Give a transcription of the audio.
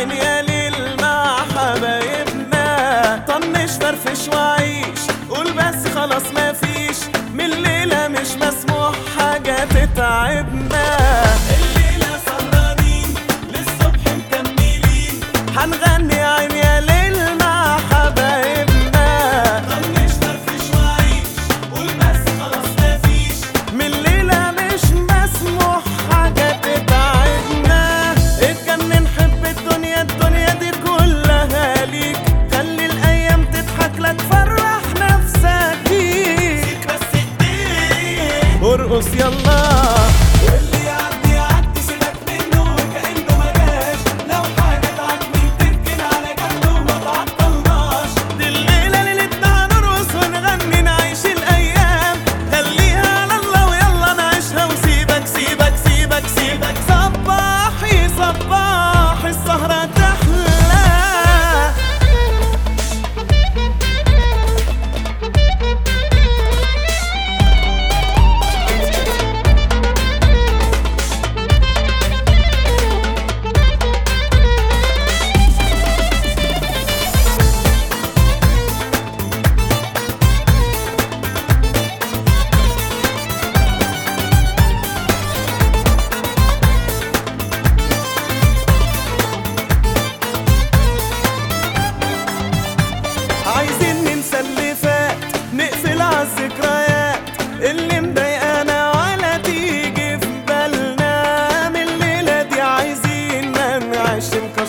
عين يا ليل مع حبايبنا طنش فرفش وعيش قول بس خلاص مفيش من الليلة مش مسموح حاجة تتعبنا الليلة سهرانين للصبح مكملين هنغني عين يا ليل مع حبايبنا طنش فرفش وعيش قول بس خلاص مفيش من الليلة مش مسموح حاجة تتعبنا اتجنن حب الدنيا الدنيا دي كلها ليك خلي الأيام تضحك لك فرح نفسك بيك بس ايديك ارقص يلا واللي يعدي يعدي سيبك منه وكأنه ما جاش لو حاجة تعجبني تركن على جنب وما تعطلناش دي الليلة ليلتنا هنرقص ونغني نعيش الأيام خليها على الله ويلا نعيشها وسيبك سيبك سيبك سيبك صباحي صباح السهرة تحلى عايزين ننسى اللي فات نقفل عالذكريات اللي مضايقانا ولا تيجي في بالنا من الليلة دي عايزين ما نعيش